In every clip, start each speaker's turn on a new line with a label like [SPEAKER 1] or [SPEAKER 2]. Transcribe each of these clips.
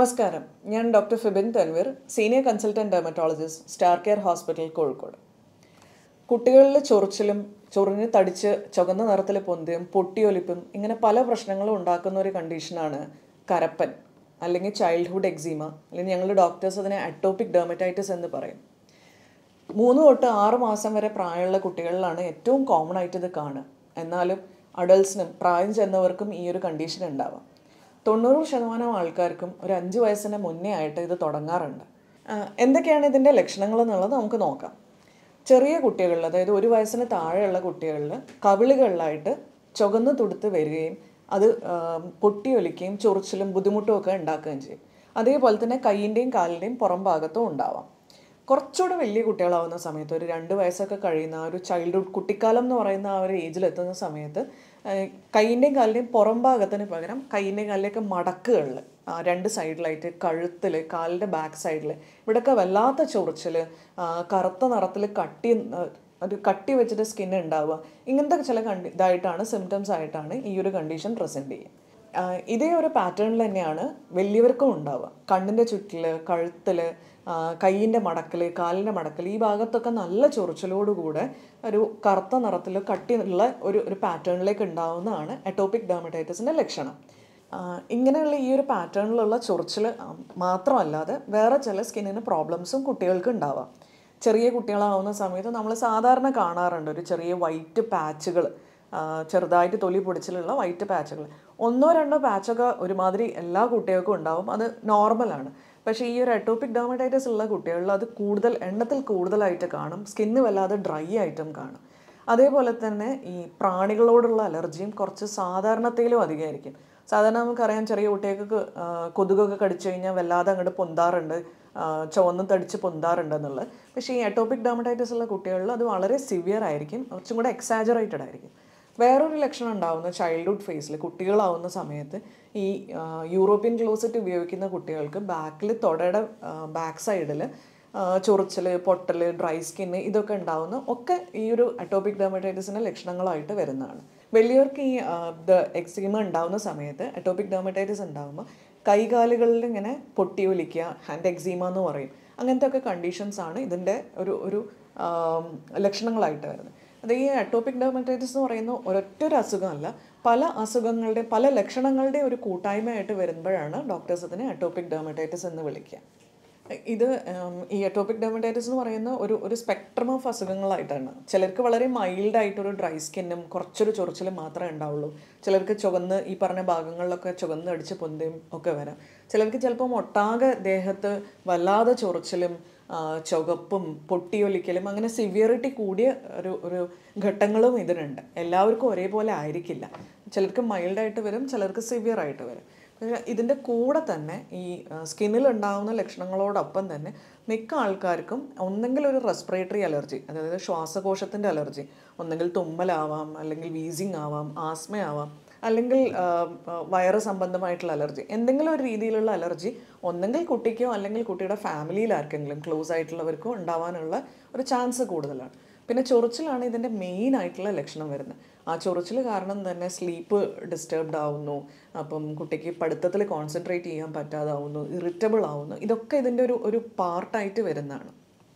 [SPEAKER 1] നമസ്കാരം ഞാൻ doctor Fibin Tanveer senior consultant dermatologist star care hospital Kozhikode കുട്ടികളിൽ ചൊറിച്ചിലും ചൊറിഞ്ഞ് തടിച്ച് ചുവന്ന നിറത്തിൽ പൊന്തിയും പൊട്ടിയൊലിപ്പും ഇങ്ങനെ പല പ്രശ്നങ്ങളും ഉണ്ടാക്കുന്ന ഒരു കണ്ടീഷനാണ് കരപ്പൻ അല്ലെങ്കിൽ ചൈൽഡ്ഹുഡ് എക്സീമ അല്ലെങ്കിൽ ഞങ്ങൾ ഡോക്ടേഴ്സ് അതിനെ അറ്റോപിക് ഡെർമറ്റൈറ്റിസ് എന്ന് പറയും മൂന്ന് തൊട്ട് ആറ് മാസം വരെ പ്രായമുള്ള കുട്ടികളിലാണ് ഏറ്റവും കോമൺ ആയിട്ട് ഇത് കാണുക എന്നാലും അഡൾട്ട്സിനും പ്രായം ചെന്നവർക്കും ഈ ഒരു കണ്ടീഷൻ ഉണ്ടാവാം തൊണ്ണൂറ് ശതമാനം ആൾക്കാർക്കും ഒരു അഞ്ച് വയസ്സിന് മുന്നേ ആയിട്ട് ഇത് തുടങ്ങാറുണ്ട് ആ, എന്തൊക്കെയാണ് ഇതിൻ്റെ ലക്ഷണങ്ങൾ എന്നുള്ളത് നമുക്ക് നോക്കാം ചെറിയ കുട്ടികളിൽ അതായത് ഒരു വയസ്സിന് താഴെയുള്ള കുട്ടികളിൽ കവിളുകളിലായിട്ട് ചുവന്ന് തുടുത്ത് വരികയും അത് ആ, പൊട്ടിയൊലിക്കുകയും ചൊറിച്ചിലും ബുദ്ധിമുട്ടും ഒക്കെ ഉണ്ടാക്കുകയും ചെയ്യും അതേപോലെ തന്നെ കൈയിൻ്റെയും കാലിൻ്റെയും പുറം ഭാഗത്തും ഉണ്ടാവാം കുറച്ചുകൂടെ വലിയ കുട്ടികളാവുന്ന സമയത്ത് ഒരു രണ്ട് വയസ്സൊക്കെ കഴിയുന്ന ആ ഒരു ചൈൽഡ്ഹുഡ് കുട്ടിക്കാലം എന്ന് പറയുന്ന ആ ഒരു ഏജിലെത്തുന്ന സമയത്ത് ഏഹ് കൈയിൻ്റെയും കാലിൻ്റെയും പുറം ഭാഗത്തിന് പകരം കൈയിൻ്റെയും കാലിലേക്ക് മടക്കുകളിൽ രണ്ട് സൈഡിലായിട്ട് കഴുത്തിൽ കാലിൻ്റെ ബാക്ക് സൈഡിൽ ഇവിടെയൊക്കെ വല്ലാത്ത ചൊറിച്ചിൽ കറുത്ത നിറത്തിൽ കട്ടി ആ, ഒരു കട്ടി വെച്ചിട്ട് സ്കിൻ ഉണ്ടാവുക ഇങ്ങനത്തെ ചില കണ്ടി ഇതായിട്ടാണ് സിംറ്റംസ് ആയിട്ടാണ് ഈ ഒരു കണ്ടീഷൻ പ്രസൻറ്റ് ചെയ്യുക ആഹ് ഇതേ ഒരു പാറ്റേണിൽ തന്നെയാണ് വലിയവർക്കും ഉണ്ടാവുക കണ്ണിൻ്റെ ചുറ്റിൽ കഴുത്തിൽ കൈയിൻ്റെ മടക്കൽ കാലിൻ്റെ മടക്കൽ ഈ ഭാഗത്തൊക്കെ നല്ല ചൊറിച്ചിലോടുകൂടെ ഒരു കറുത്ത നിറത്തിൽ കട്ടിയുള്ള ഒരു ഒരു പാറ്റേണിലേക്ക് ഉണ്ടാവുന്നതാണ് എട്ടോപിക് ഡെർമറ്റൈറ്റിസിൻ്റെ ലക്ഷണം ആഹ് ഇങ്ങനെയുള്ള ഈ ഒരു പാറ്റേണിലുള്ള ചൊറിച്ചിൽ മാത്രമല്ലാതെ വേറെ ചില സ്കിന്നിന് പ്രോബ്ലംസും കുട്ടികൾക്ക് ഉണ്ടാവാം ചെറിയ കുട്ടികളാവുന്ന സമയത്ത് നമ്മൾ സാധാരണ കാണാറുണ്ട് ഒരു ചെറിയ വൈറ്റ് പാച്ചുകൾ ചെറുതായിട്ട് തൊലി പൊടിച്ചിലുള്ള വൈറ്റ് പാച്ചുകൾ ഒന്നോ രണ്ടോ പാച്ചൊക്കെ ഒരുമാതിരി എല്ലാ കുട്ടികൾക്കും ഉണ്ടാവും അത് നോർമലാണ് പക്ഷേ ഈ ഒരു അറ്റോപിക് ഡെർമറ്റൈറ്റിസ് ഉള്ള കുട്ടികളിൽ അത് കൂടുതൽ എണ്ണത്തിൽ കൂടുതലായിട്ട് കാണും സ്കിന്ന് വല്ലാതെ ഡ്രൈ ആയിട്ടും കാണും അതേപോലെ തന്നെ ഈ പ്രാണികളോടുള്ള അലർജിയും കുറച്ച് സാധാരണത്തിലും അധികമായിരിക്കും സാധാരണ നമുക്കറിയാം ചെറിയ കുട്ടികൾക്ക് ആ, കൊതുകൊക്കെ കടിച്ചു കഴിഞ്ഞാൽ വല്ലാതെ അങ്ങോട്ട് പൊന്താറുണ്ട് ആ, ചുവന്ന് തടിച്ച് പൊന്താറുണ്ട് എന്നുള്ളത് പക്ഷേ ഈ അറ്റോപിക് ഡെർമറ്റൈറ്റിസ് ഉള്ള കുട്ടികളിൽ അത് വളരെ സിവിയർ ആയിരിക്കും കുറച്ചും കൂടെ എക്സാജറേറ്റഡ് ആയിരിക്കും വേറൊരു ലക്ഷണം ഉണ്ടാവുന്ന ചൈൽഡ്ഹുഡ് ഫേസിൽ കുട്ടികളാവുന്ന സമയത്ത് ഈ ആ, യൂറോപ്യൻ ക്ലോസറ്റ് ഉപയോഗിക്കുന്ന കുട്ടികൾക്ക് ബാക്കിൽ തൊടയുടെ ബാക്ക് സൈഡിൽ ചൊറിച്ചൽ പൊട്ടൽ ഡ്രൈ സ്കിന്ന് ഇതൊക്കെ ഉണ്ടാവുന്ന ഒക്കെ ഈ ഒരു അറ്റോപിക് ഡെർമറ്റൈറ്റിസിൻ്റെ ലക്ഷണങ്ങളായിട്ട് വരുന്നതാണ് വലിയവർക്ക് ഈ എക്സീമ ഉണ്ടാവുന്ന സമയത്ത് അറ്റോപിക് ഡെർമറ്റൈറ്റിസ് ഉണ്ടാകുമ്പോൾ കൈകാലുകളിൽ ഇങ്ങനെ പൊട്ടിയൊലിക്കുക ഹാൻഡ് എക്സീമ എന്ന് പറയും അങ്ങനത്തെ ഒക്കെ കണ്ടീഷൻസ് ആണ് ഇതിൻ്റെ ഒരു ഒരു ആം, ലക്ഷണങ്ങളായിട്ട് വരുന്നത് അത് ഈ അറ്റോപിക് ഡെർമറ്റൈറ്റിസ് എന്ന് പറയുന്ന ഒരൊറ്റ ഒരു അസുഖമല്ല പല അസുഖങ്ങളുടെ പല ലക്ഷണങ്ങളുടെ ഒരു കൂട്ടായ്മയായിട്ട് വരുമ്പോഴാണ് ഡോക്ടേഴ്സ് അതിനെ അറ്റോപിക് ഡെർമറ്റൈറ്റിസ് എന്ന് വിളിക്കുക ഇത് ഉം, ഈ അറ്റോപിക് ഡെർമറ്റൈറ്റിസ് എന്ന് പറയുന്ന ഒരു ഒരു സ്പെക്ട്രം ഓഫ് അസുഖങ്ങളായിട്ടാണ് ചിലർക്ക് വളരെ മൈൽഡ് ആയിട്ടൊരു ഡ്രൈ സ്കിന്നും കുറച്ചൊരു ചൊറിച്ചിലും മാത്രമേ ഉണ്ടാവുള്ളൂ ചിലർക്ക് ചുവന്ന് ഈ പറഞ്ഞ ഭാഗങ്ങളിലൊക്കെ ചുവന്ന് അടിച്ച് പൊന്തയും ഒക്കെ വരാം ചിലർക്ക് ചിലപ്പം ഒട്ടാകെ ദേഹത്ത് വല്ലാതെ ചൊറിച്ചിലും ആ, ചുവപ്പും പൊട്ടിയൊലിക്കലും അങ്ങനെ സിവിയറിറ്റി കൂടിയ ഒരു ഒരു ഘട്ടങ്ങളും ഇതിനുണ്ട് എല്ലാവർക്കും ഒരേപോലെ ആയിരിക്കില്ല ചിലർക്ക് മൈൽഡായിട്ട് വരും ചിലർക്ക് സിവിയർ ആയിട്ട് വരും പക്ഷേ ഇതിൻ്റെ കൂടെ തന്നെ ഈ സ്കിന്നിൽ ഉണ്ടാകുന്ന ലക്ഷണങ്ങളോടൊപ്പം തന്നെ മിക്ക ആൾക്കാർക്കും ഒന്നെങ്കിൽ ഒരു റെസ്പിറേറ്ററി അലർജി അതായത് ശ്വാസകോശത്തിൻ്റെ അലർജി ഒന്നെങ്കിൽ തുമ്മലാവാം അല്ലെങ്കിൽ വീസിങ് ആവാം ആസ്മയാവാം അല്ലെങ്കിൽ ആ, ആ, വയറ് സംബന്ധമായിട്ടുള്ള അലർജി എന്തെങ്കിലും ഒരു രീതിയിലുള്ള അലർജി ഒന്നെങ്കിൽ കുട്ടിക്കോ അല്ലെങ്കിൽ കുട്ടിയുടെ ഫാമിലിയിൽ ആർക്കെങ്കിലും ക്ലോസ് ആയിട്ടുള്ളവർക്കോ ഉണ്ടാവാനുള്ള ഒരു ചാൻസ് കൂടുതലാണ് പിന്നെ ചൊറിച്ചിലാണ് ഇതിൻ്റെ മെയിൻ ആയിട്ടുള്ള ലക്ഷണം വരുന്നത് ആ ചൊറിച്ചിൽ കാരണം തന്നെ സ്ലീപ്പ് ഡിസ്റ്റർബ്ഡ് ആവുന്നു അപ്പം കുട്ടിക്ക് പഠിത്തത്തിൽ കോൺസെൻട്രേറ്റ് ചെയ്യാൻ പറ്റാതാവുന്നു ഇറിറ്റബിൾ ആവുന്നു ഇതൊക്കെ ഇതിൻ്റെ ഒരു ഒരു പാർട്ടായിട്ട് വരുന്നതാണ്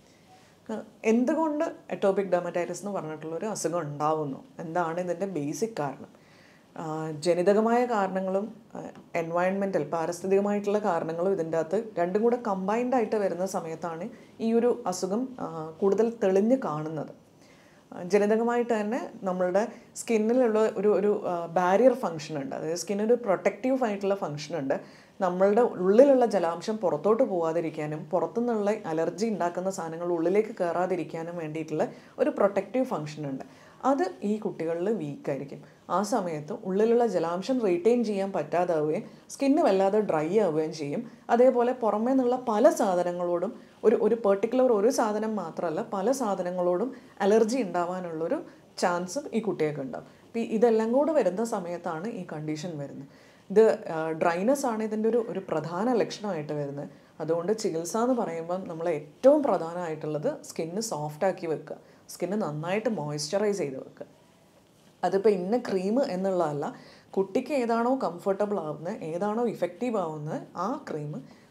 [SPEAKER 1] അഹ് എന്തുകൊണ്ട് എറ്റോപിക് ഡെർമറ്റൈറ്റിസ് എന്ന് പറഞ്ഞിട്ടുള്ള ഒരു അസുഖം ഉണ്ടാവുന്നു എന്താണ് ഇതിൻ്റെ ബേസിക് കാരണം ആഹ് ജനിതകമായ കാരണങ്ങളും എൻവയൺമെൻറ്റൽ പാരിസ്ഥിതികമായിട്ടുള്ള കാരണങ്ങളും ഇതിൻ്റെ അകത്ത് രണ്ടും കൂടെ കമ്പൈൻഡ് ആയിട്ട് വരുന്ന സമയത്താണ് ഈ ഒരു അസുഖം ആഹ് കൂടുതൽ തെളിഞ്ഞ് കാണുന്നത് ജനിതകമായിട്ട് തന്നെ നമ്മളുടെ സ്കിന്നിലുള്ള ഒരു ഒരു ബാരിയർ ഫങ്ഷൻ ഉണ്ട് അതായത് സ്കിന്നൊരു പ്രൊട്ടക്റ്റീവ് ആയിട്ടുള്ള ഫങ്ഷൻ ഉണ്ട് നമ്മളുടെ ഉള്ളിലുള്ള ജലാംശം പുറത്തോട്ട് പോകാതിരിക്കാനും പുറത്തുനിന്നുള്ള അലർജി ഉണ്ടാക്കുന്ന സാധനങ്ങൾ ഉള്ളിലേക്ക് കയറാതിരിക്കാനും വേണ്ടിയിട്ടുള്ള ഒരു പ്രൊട്ടക്റ്റീവ് ഫങ്ഷൻ ഉണ്ട് അത് ഈ കുട്ടികളിൽ വീക്കായിരിക്കും ആ സമയത്ത് ഉള്ളിലുള്ള ജലാംശം റീറ്റെയിൻ ചെയ്യാൻ പറ്റാതാവുകയും സ്കിന്ന് വല്ലാതെ ഡ്രൈ ആവുകയും ചെയ്യും അതേപോലെ പുറമേ നിന്നുള്ള പല സാധനങ്ങളോടും ഒരു ഒരു പെർട്ടിക്കുലർ ഒരു സാധനം മാത്രമല്ല പല സാധനങ്ങളോടും അലർജി ഉണ്ടാവാനുള്ളൊരു ചാൻസും ഈ കുട്ടികൾക്ക് ഉണ്ടാവും അപ്പോൾ ഇതെല്ലാം കൂടെ വരുന്ന സമയത്താണ് ഈ കണ്ടീഷൻ വരുന്നത് ഇത് ഡ്രൈനസ് ആണ് ഇതിൻ്റെ ഒരു ഒരു പ്രധാന ലക്ഷണമായിട്ട് വരുന്നത് അതുകൊണ്ട് ചികിത്സ എന്ന് പറയുമ്പം നമ്മൾ ഏറ്റവും പ്രധാനമായിട്ടുള്ളത് സ്കിന്ന് സോഫ്റ്റ് ആക്കി വെക്കുക സ്കിന്ന് നന്നായിട്ട് മോയ്സ്ചറൈസ് ചെയ്ത് വെക്കുക അതിപ്പോൾ ഇന്ന ക്രീം എന്നുള്ളതല്ല കുട്ടിക്ക് ഏതാണോ കംഫർട്ടബിൾ ആവുന്നത് ഏതാണോ ഇഫക്റ്റീവ് ആവുന്നത് ആ ക്രീം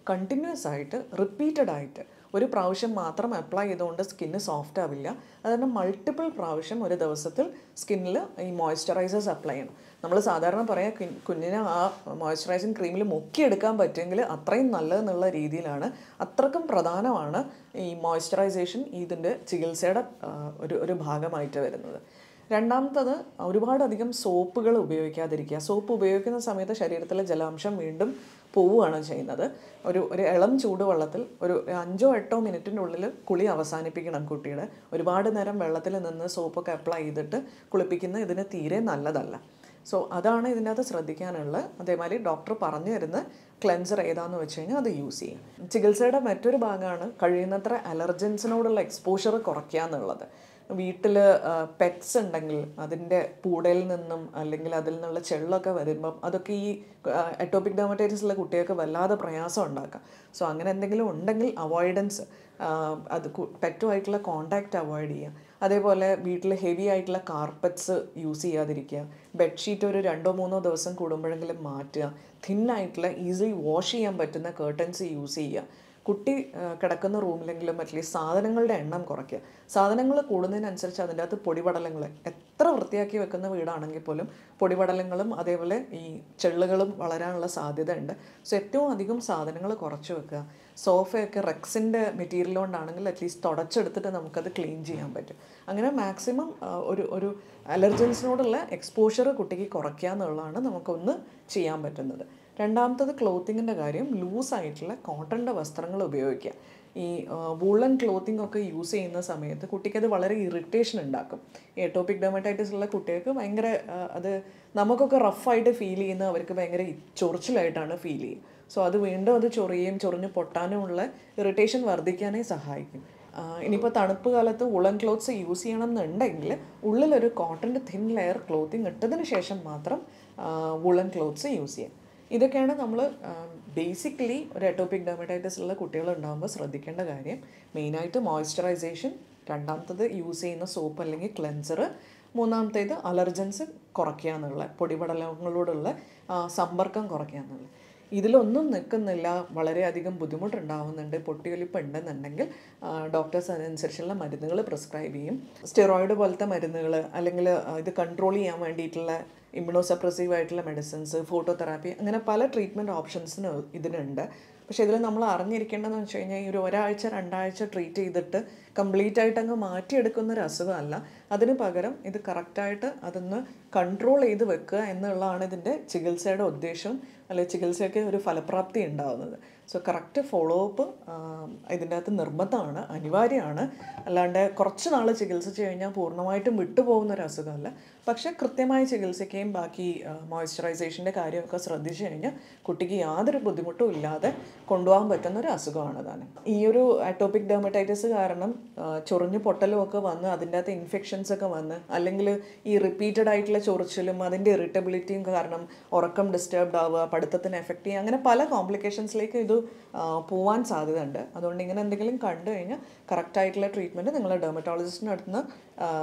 [SPEAKER 1] കണ്ടിന്യൂസ് ആയിട്ട് റിപ്പീറ്റഡ് ആയിട്ട് ഒരു പ്രാവശ്യം മാത്രം അപ്ലൈ ചെയ്തുകൊണ്ട് സ്കിന്ന് സോഫ്റ്റ് ആവില്ല അതുതന്നെ മൾട്ടിപ്പിൾ പ്രാവശ്യം ഒരു ദിവസത്തിൽ സ്കിന്നിൽ ഈ മോയ്സ്ചറൈസേഴ്സ് അപ്ലൈ ചെയ്യണം നമ്മൾ സാധാരണ പറയാം കു- കുഞ്ഞിനെ ആ മോയ്സ്ചറൈസിങ് ക്രീമിൽ മുക്കിയെടുക്കാൻ പറ്റുമെങ്കിൽ അത്രയും നല്ലതെന്നുള്ള രീതിയിലാണ് അത്രക്കും പ്രധാനമാണ് ഈ മോയ്സ്ചറൈസേഷൻ ഇതിൻ്റെ ചികിത്സയുടെ ആ, ഒരു ഒരു ഭാഗമായിട്ട് വരുന്നത് രണ്ടാമത്തത് ഒരുപാടധികം സോപ്പുകൾ ഉപയോഗിക്കാതിരിക്കുക സോപ്പ് ഉപയോഗിക്കുന്ന സമയത്ത് ശരീരത്തിലെ ജലാംശം വീണ്ടും പോവുകയാണ് ചെയ്യുന്നത് ഒരു ഒരു ഇളം ചൂടുവെള്ളത്തിൽ ഒരു അഞ്ചോ എട്ടോ മിനിറ്റിൻ്റെ ഉള്ളിൽ കുളി അവസാനിപ്പിക്കണം കുട്ടിയുടെ ഒരുപാട് നേരം വെള്ളത്തിൽ നിന്ന് സോപ്പൊക്കെ അപ്ലൈ ചെയ്തിട്ട് കുളിപ്പിക്കുന്ന ഇതിന് തീരെ നല്ലതല്ല സോ അതാണ് ഇതിൻ്റെ അകത്ത് ശ്രദ്ധിക്കാനുള്ളത് അതേമാതിരി ഡോക്ടർ പറഞ്ഞു തരുന്ന ക്ലെൻസർ ഏതാന്ന് വെച്ച് കഴിഞ്ഞാൽ അത് യൂസ് ചെയ്യുക ചികിത്സയുടെ മറ്റൊരു ഭാഗമാണ് കഴിയുന്നത്ര അലർജൻസിനോടുള്ള എക്സ്പോഷർ കുറയ്ക്കുക എന്നുള്ളത് വീട്ടിൽ പെറ്റ്സ് ഉണ്ടെങ്കിൽ അതിൻ്റെ പൂടയിൽ നിന്നും അല്ലെങ്കിൽ അതിൽ നിന്നുള്ള ചെള്ളൊക്കെ വരുമ്പം അതൊക്കെ ഈ എട്ടോപിക് ഡെർമറ്റൈറ്റിസുള്ള കുട്ടികൾക്ക് വല്ലാതെ പ്രയാസം ഉണ്ടാക്കാം സോ അങ്ങനെ എന്തെങ്കിലും ഉണ്ടെങ്കിൽ അവോയ്ഡൻസ് അത് പെറ്റുമായിട്ടുള്ള കോണ്ടാക്റ്റ് അവോയ്ഡ് ചെയ്യുക അതേപോലെ വീട്ടിൽ ഹെവി ആയിട്ടുള്ള കാർപ്പറ്റ്സ് യൂസ് ചെയ്യാതിരിക്കുക ബെഡ്ഷീറ്റ് ഒരു രണ്ടോ മൂന്നോ ദിവസം കൂടുമ്പോഴെങ്കിലും മാറ്റുക തിന്നായിട്ടുള്ള ഈസിലി വാഷ് ചെയ്യാൻ പറ്റുന്ന കേർട്ടൻസ് യൂസ് ചെയ്യുക കുട്ടി ആ, കിടക്കുന്ന റൂമിലെങ്കിലും അറ്റ്ലീസ്റ്റ് സാധനങ്ങളുടെ എണ്ണം കുറയ്ക്കുക സാധനങ്ങൾ കൂടുന്നതിനനുസരിച്ച് അതിൻ്റെ അകത്ത് പൊടിപടലങ്ങൾ എത്ര വൃത്തിയാക്കി വെക്കുന്ന വീടാണെങ്കിൽ പോലും പൊടിപടലങ്ങളും അതേപോലെ ഈ ചെള്ളുകളും വളരാനുള്ള സാധ്യത ഉണ്ട് സോ ഏറ്റവും അധികം സാധനങ്ങൾ കുറച്ച് വെക്കുക സോഫയൊക്കെ റെക്സിൻ്റെ മെറ്റീരിയൽ കൊണ്ടാണെങ്കിൽ അറ്റ്ലീസ്റ്റ് തുടച്ചെടുത്തിട്ട് നമുക്കത് ക്ലീൻ ചെയ്യാൻ പറ്റും അങ്ങനെ മാക്സിമം ഒരു ഒരു അലർജൻസിനോടുള്ള എക്സ്പോഷർ കുട്ടിക്ക് കുറയ്ക്കുക എന്നുള്ളതാണ് നമുക്കൊന്ന് ചെയ്യാൻ പറ്റുന്നത് രണ്ടാമത്തത് ക്ലോത്തിങ്ങിൻ്റെ കാര്യം ലൂസായിട്ടുള്ള കോട്ടണിൻ്റെ വസ്ത്രങ്ങൾ ഉപയോഗിക്കുക ഈ വൂളൻ ക്ലോത്തിങ് ഒക്കെ യൂസ് ചെയ്യുന്ന സമയത്ത് കുട്ടിക്കത് വളരെ ഇറിറ്റേഷൻ ഉണ്ടാക്കും ഏട്ടോപിക് ഡെർമറ്റൈറ്റിസ് ഉള്ള കുട്ടികൾക്ക് ഭയങ്കര ആ, അത് നമുക്കൊക്കെ റഫായിട്ട് ഫീൽ ചെയ്യുന്ന അവർക്ക് ഭയങ്കര ചൊറിച്ചിലായിട്ടാണ് ഫീൽ ചെയ്യുക സോ അത് വീണ്ടും അത് ചൊറിയുകയും ചൊറിഞ്ഞ് പൊട്ടാനുമുള്ള ഇറിറ്റേഷൻ വർദ്ധിക്കാനേ സഹായിക്കും ആ, ഇനിയിപ്പോൾ തണുപ്പ് കാലത്ത് ഉളൻ ക്ലോത്ത്സ് യൂസ് ചെയ്യണം എന്നുണ്ടെങ്കിൽ ഉള്ളിലൊരു കോട്ടൻ്റെ തിൻ ലെയർ ക്ലോത്തിങ് ഇട്ടതിന് ശേഷം മാത്രം വുളൻ ക്ലോത്ത്സ് യൂസ് ചെയ്യാം ഇതൊക്കെയാണ് നമ്മൾ ബേസിക്കലി ഒരു എട്ടോപിക് ഡെർമറ്റൈറ്റിസ് ഉള്ള കുട്ടികൾ ഉണ്ടാകുമ്പോൾ ശ്രദ്ധിക്കേണ്ട കാര്യം മെയിനായിട്ട് മോയ്സ്ചറൈസേഷൻ രണ്ടാമത്തത് യൂസ് ചെയ്യുന്ന സോപ്പ് അല്ലെങ്കിൽ ക്ലെൻസർ മൂന്നാമത്തേത് അലർജൻസ് കുറയ്ക്കുക എന്നുള്ള പൊടിപടലങ്ങളോടുള്ള ആ, സമ്പർക്കം കുറയ്ക്കുക എന്നുള്ളത് ഇതിലൊന്നും നിൽക്കുന്നില്ല വളരെയധികം ബുദ്ധിമുട്ടുണ്ടാവുന്നുണ്ട് പൊട്ടിയൊലിപ്പ് ഉണ്ടെന്നുണ്ടെങ്കിൽ ഡോക്ടേഴ്സ് അതിനനുസരിച്ചുള്ള മരുന്നുകൾ പ്രിസ്ക്രൈബ് ചെയ്യും സ്റ്റിറോയിഡ് പോലത്തെ മരുന്നുകൾ അല്ലെങ്കിൽ ആ, ഇത് കൺട്രോൾ ചെയ്യാൻ വേണ്ടിയിട്ടുള്ള ഇമ്മ്യൂണോസപ്രസീവ് ആയിട്ടുള്ള മെഡിസിൻസ് ഫോട്ടോതെറാപ്പി അങ്ങനെ പല ട്രീറ്റ്മെൻറ്റ് ഓപ്ഷൻസിന് ഇതിനുണ്ട് പക്ഷേ ഇതിൽ നമ്മൾ അറിഞ്ഞിരിക്കേണ്ടതെന്ന് വെച്ച് കഴിഞ്ഞാൽ ഈ ഒരു ഒരാഴ്ച രണ്ടാഴ്ച ട്രീറ്റ് ചെയ്തിട്ട് കംപ്ലീറ്റ് ആയിട്ട് അങ്ങ് മാറ്റിയെടുക്കുന്ന ഒരു അസുഖമല്ല അതിന് പകരം ഇത് കറക്റ്റായിട്ട് അതൊന്ന് കൺട്രോൾ ചെയ്ത് വെക്കുക എന്നുള്ളതാണ് ഇതിൻ്റെ ചികിത്സയുടെ ഉദ്ദേശം അല്ലെങ്കിൽ ചികിത്സയ്ക്ക് ഒരു ഫലപ്രാപ്തി ഉണ്ടാവുന്നത് സോ കറക്റ്റ് ഫോളോ അപ്പ് ഇതിൻ്റെ അകത്ത് നിർബന്ധമാണ് അനിവാര്യമാണ് അല്ലാണ്ട് കുറച്ച് നാൾ ചികിത്സിച്ച് കഴിഞ്ഞാൽ പൂർണ്ണമായിട്ടും വിട്ടുപോകുന്ന ഒരു അസുഖമല്ല പക്ഷേ കൃത്യമായി ചികിത്സിക്കുകയും ബാക്കി മോയ്സ്ചറൈസേഷൻ്റെ കാര്യമൊക്കെ ശ്രദ്ധിച്ചു കഴിഞ്ഞാൽ കുട്ടിക്ക് യാതൊരു ബുദ്ധിമുട്ടും ഇല്ലാതെ കൊണ്ടുപോകാൻ പറ്റുന്ന ഒരു അസുഖമാണ് താനും ഈ ഒരു അറ്റോപിക് ഡെർമറ്റൈറ്റിസ് കാരണം ആ, ചൊറിഞ്ഞ് പൊട്ടലും ഒക്കെ വന്ന് അതിൻ്റെ അകത്ത് ഇൻഫെക്ഷൻസ് ഒക്കെ വന്ന് അല്ലെങ്കിൽ ഈ റിപ്പീറ്റഡ് ആയിട്ടുള്ള ചൊറിച്ചിലും അതിൻ്റെ ഇറിറ്റബിലിറ്റിയും കാരണം ഉറക്കം ഡിസ്റ്റർബ്ഡ് ആവുക പഠിത്തത്തിന് എഫക്റ്റ് ചെയ്യുക അങ്ങനെ പല കോംപ്ലിക്കേഷൻസിലേക്ക് ഇത് ആ, പോവാൻ സാധ്യതയുണ്ട് അതുകൊണ്ട് ഇങ്ങനെ എന്തെങ്കിലും കണ്ടു കഴിഞ്ഞാൽ കറക്റ്റായിട്ടുള്ള ട്രീറ്റ്മെൻറ്റ് നിങ്ങൾ ഡെർമറ്റോളജിസ്റ്റിൻ്റെ അടുത്ത് നിന്ന്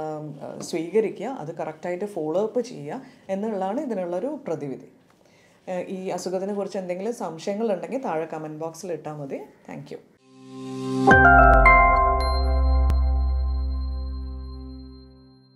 [SPEAKER 1] സ്വീകരിക്കുക അത് കറക്റ്റായിട്ട് ഫോളോ അപ്പ് ചെയ്യുക എന്നുള്ളതാണ് ഇതിനുള്ളൊരു പ്രതിവിധി ഏഹ് ഈ അസുഖത്തിനെ കുറിച്ച് എന്തെങ്കിലും സംശയങ്ങളുണ്ടെങ്കിൽ താഴെ കമൻറ്റ് ബോക്സിൽ ഇട്ടാൽ മതി താങ്ക് യു